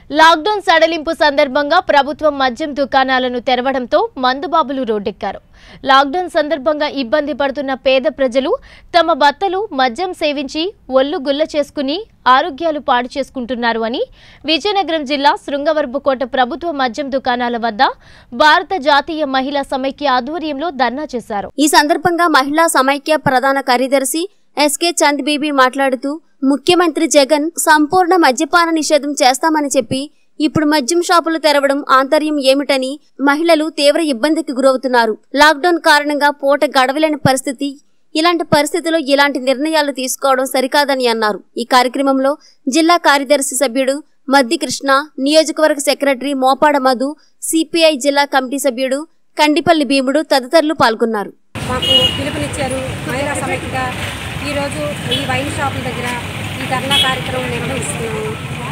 lockdown సడలింపు సందర్భంగా ప్రభుత్వం మద్యం దుకాణాలను తెరవడంతో మందుబాబులు రోడ్డెక్కారు లాక్డౌన్ సందర్భంగా ఇబ్బంది పడుతున్న పేద ప్రజలు తమ భర్తలు మద్యం సేవించి ఒళ్ళు గుల్ల చేసుకుని ఆరోగ్యాలు పాడు చేసుకుంటున్నారు అని విజయనగరం జిల్లా శృంగవరపుకోట ప్రభుత్వ మద్యం దుకాణాల వద్ద భారత జాతీయ మహిళా సమైక్య ఆధ్వర్యంలో ధర్నా చేశారు ఈ సందర్భంగా మహిళా సమైక్య ప్రధాన కార్యదర్శి ఎస్కే చంద్ బీబీ మాట్లాడుతూ ముఖ్యమంత్రి జగన్ సంపూర్ణ మద్యపాన నిషేధం చేస్తామని చెప్పి ఇప్పుడు మద్యం షాపులు తెరవడం ఆంతర్యం ఏమిటని మహిళలు తీవ్ర ఇబ్బందికి గురవుతున్నారు లాక్డౌన్ కారణంగా పూట గడవలేని పరిస్థితి ఇలాంటి పరిస్థితిలో ఇలాంటి నిర్ణయాలు తీసుకోవడం సరికాదని అన్నారు ఈ కార్యక్రమంలో జిల్లా కార్యదర్శి సభ్యుడు మద్ది కృష్ణ నియోజకవర్గ సెక్రటరీ మోపాడ మధు సిపిఐ జిల్లా కమిటీ సభ్యుడు కండిపల్లి భీముడు తదితరులు పాల్గొన్నారు మాకు పిలుపునిచ్చారు మహిళా సమైక్యగా ఈరోజు ఈ వైన్ షాపుల దగ్గర ఈ ధర్నా కార్యక్రమం నిర్వహిస్తున్నాము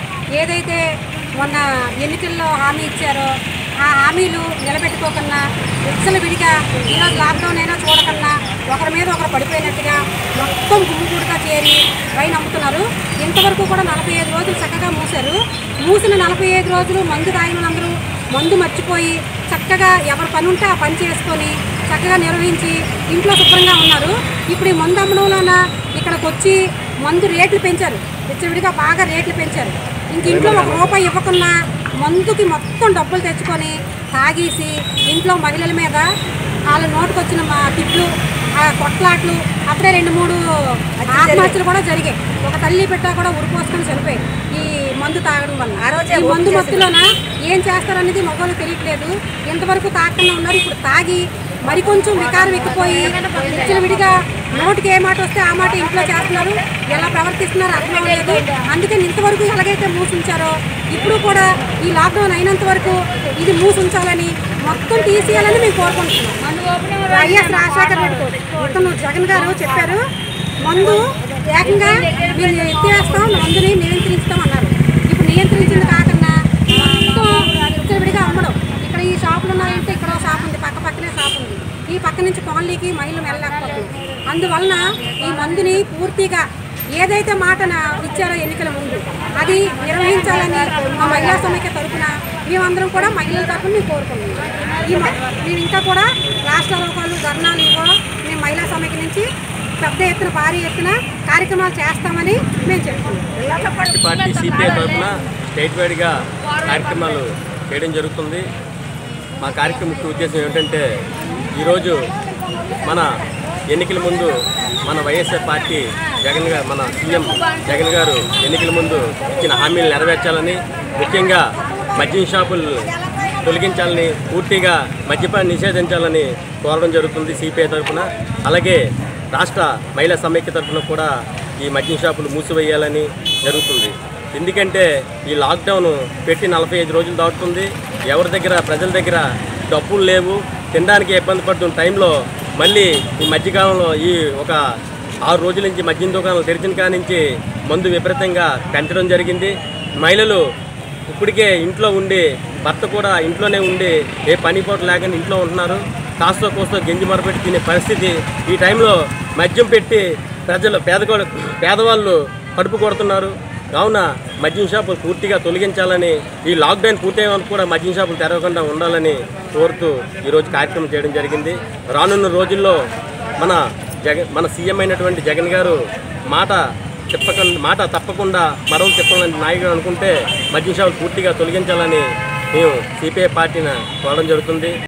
ఏదైతే మొన్న ఎన్నికల్లో హామీ ఇచ్చారో ఆ హామీలు నిలబెట్టుకోకన్నా విచ్చల విడిగా ఈరోజు లాక్డౌన్ అయినా చూడకన్నా ఒకరి మీద ఒకరు పడిపోయినట్టుగా మొత్తం గుమ్ముగూడుగా చేరి వైన్ అమ్ముతున్నారు ఇంతవరకు కూడా నలభై ఐదు రోజులు చక్కగా మూసారు మూసిన నలభై ఐదు రోజులు మందు తాగిన అందరూ మందు మర్చిపోయి చక్కగా ఎవరి పని ఉంటే ఆ పని చేసుకొని చక్కగా నిర్వహించి ఇంట్లో శుభ్రంగా ఉన్నారు ఇప్పుడు ఈ మందు అమ్మడంలోన ఇక్కడికి వచ్చి మందు రేట్లు పెంచారు విచ్చవిడిగా బాగా రేట్లు పెంచారు ఇంక ఇంట్లో ఒక రూపాయి ఇవ్వకున్నా మందుకి మొత్తం డబ్బులు తెచ్చుకొని తాగేసి ఇంట్లో మహిళల మీద వాళ్ళ నోటుకొచ్చిన మా తిట్లు ఆ కొట్లాట్లు అప్పుడే రెండు మూడు ఆత్మహత్యలు కూడా జరిగాయి ఒక తల్లి పెట్టా కూడా ఉరిపోసుకొని చనిపోయి ఈ మందు తాగడం వల్ల ఈ మందు మత్తులోన ఏం చేస్తారనేది మగవాళ్ళు తెలియట్లేదు ఎంతవరకు తాగకుండా ఉన్నారు ఇప్పుడు తాగి మరి కొంచెం వికారం ఎక్కిపోయి విడిగా నోటికి ఏ మాట వస్తే ఆ మాట ఇంట్లో చేస్తున్నారు ఎలా ప్రవర్తిస్తున్నారో అర్థం లేదు అందుకని ఇంతవరకు ఎలాగైతే మూసుంచారో ఇప్పుడు కూడా ఈ లాక్డౌన్ అయినంత వరకు ఇది మూసుంచాలని మొత్తం తీసేయాలని మేము కోరుకుంటున్నాం వైఎస్ రాజశేఖర రెడ్డి ఇతను జగన్ గారు చెప్పారు మందు ఏకంగా మేము ఎత్తివేస్తాం మందుని నియంత్రిస్తాం అన్నారు ఇప్పుడు నియంత్రించింది కాకుండా మొత్తం విడిగా అమ్మడం ఇక్కడ ఈ షాపులు ఉన్నాయంటే ఇక్కడ ఒక షాప్ ఉంది పక్క పక్కనే షాప్ ఉంది ఈ పక్క నుంచి కాలనీకి మహిళలు వెళ్ళలేకపోతుంది అందువలన ఈ మందుని పూర్తిగా ఏదైతే మాట నా- ఇచ్చారో ఎన్నికల ముందు అది నిర్వహించాలని మా మహిళా సమైక్య తరఫున మేమందరం కూడా మహిళల తరఫున మేము కోరుకుంటున్నాం ఈ మ- మేము ఇంకా కూడా రాష్ట్ర లోకాలు ధర్నాలు ఇవ్వ మేము మహిళా సమైక్య నుంచి పెద్ద ఎత్తున భారీ ఎత్తున కార్యక్రమాలు చేస్తామని మేము చెప్తున్నాం ఫస్ట్ పార్టీ సిపిఐ తరఫున స్టేట్ వైడ్గా కార్యక్రమాలు చేయడం జరుగుతుంది మా కార్యక్రమం ముఖ్య ఉద్దేశం ఏమిటంటే ఈరోజు మన ఎన్నికల ముందు మన వైఎస్ఆర్ పార్టీ జగన్ గారు మన సీఎం జగన్ గారు ఎన్నికల ముందు ఇచ్చిన హామీలు నెరవేర్చాలని ముఖ్యంగా మద్యం షాపులు తొలగించాలని పూర్తిగా మద్యపాన్ని నిషేధించాలని కోరడం జరుగుతుంది సిపిఐ తరఫున అలాగే రాష్ట్ర మహిళా సమైక్య తరఫున కూడా ఈ మద్యం షాపులు మూసివేయాలని జరుగుతుంది ఎందుకంటే ఈ లాక్డౌన్ పెట్టి నలభై ఐదు రోజులు దాటుతుంది ఎవరి దగ్గర ప్రజల దగ్గర డబ్బులు లేవు తినడానికి ఇబ్బంది పడుతున్న టైంలో మళ్ళీ ఈ మధ్యకాలంలో ఈ ఒక ఆరు రోజుల నుంచి మద్యం దుకాణాలు తెరిచిన కాడ నుంచి మందు విపరీతంగా పెంచడం జరిగింది మహిళలు ఇప్పటికే ఇంట్లో ఉండి భర్త కూడా ఇంట్లోనే ఉండి ఏ పని పోటు లేకుండా ఇంట్లో ఉంటున్నారు కాస్తో కోస్తో గెంజి మరపెట్టి తినే పరిస్థితి ఈ టైంలో మద్యం పెట్టి ప్రజలు పేదకోడ పేదవాళ్ళు కడుపు కొడుతున్నారు కావున మద్యం షాపులు పూర్తిగా తొలగించాలని ఈ లాక్డౌన్ పూర్తయ్యేందుకు కూడా మద్యం షాపులు తెరవకుండా ఉండాలని కోరుతూ ఈరోజు కార్యక్రమం చేయడం జరిగింది రానున్న రోజుల్లో మన జగన్ మన సీఎం అయినటువంటి జగన్ గారు మాట చెప్పకుండా మాట తప్పకుండా మరొకరు చెప్పాలని నాయకుడు అనుకుంటే మద్యం షాపులు పూర్తిగా తొలగించాలని మేము సిపిఐ పార్టీని కోరడం జరుగుతుంది